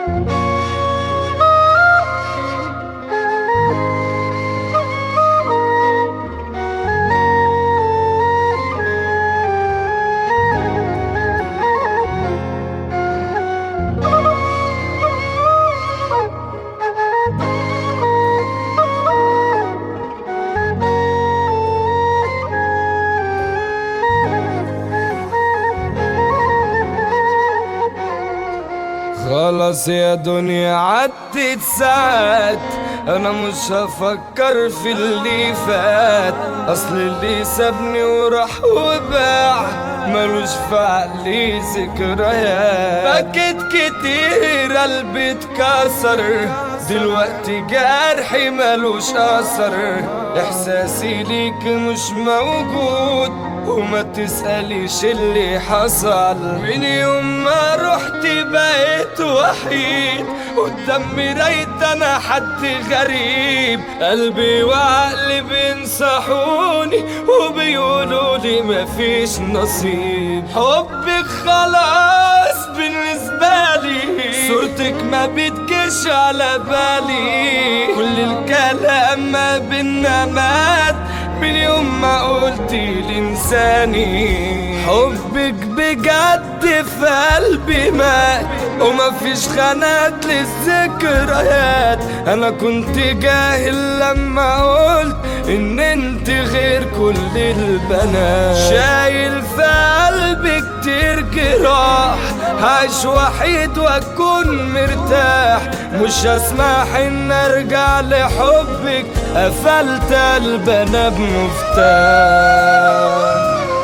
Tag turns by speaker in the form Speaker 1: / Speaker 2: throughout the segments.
Speaker 1: خلاص يا دنيا عدت ساعات انا مش هفكر في اللي فات اصل اللي سابني وراح وباع ملوش فعلي ذكريات بكيت كتير قلبي اتكسر دلوقتي جرحي ملوش اثر احساسي ليك مش موجود وما تسأليش اللي حصل من يوم ما رحت بقيت وحيد قدام مرايت انا حد غريب قلبي وعقلي بينصحوني وبيقولوا لي مفيش نصيب حبك خلاص بالنسبة لي صورتك ما بتجيش على بالي كل الكلام ما بينا مات من يوم ما قلتي لإنساني حبك بجد في قلبي مات وما فيش خانات للذكريات انا كنت جاهل لما قلت ان انت غير كل البنات شايل في قلبي كتير جراح عايش وحيد واكون مرتاح مش هسمح ان ارجع لحبك قفلت قلبنا بمفتاح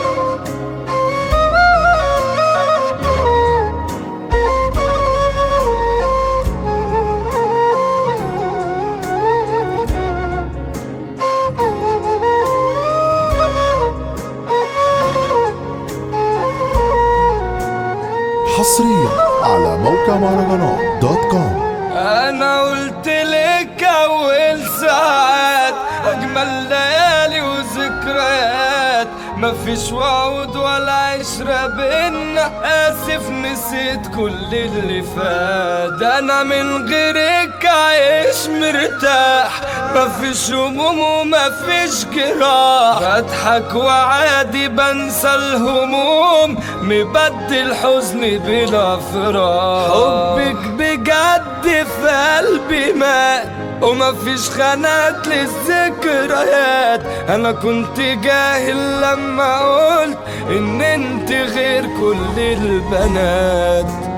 Speaker 2: حصريا على موقع مهرجانات دوت كوم
Speaker 1: انا قلت لك اول ساعات اجمل ليالي وذكريات مفيش وعود ولا عشرة بينا اسف نسيت كل اللي فات انا من غيرك عايش مرتاح مفيش هموم ومفيش جراح بضحك وعادي بنسى الهموم مبدل حزني بلا فراق حبك بجد في قلبي مات ومفيش خانات للذكريات انا كنت جاهل لما قلت ان انت غير كل البنات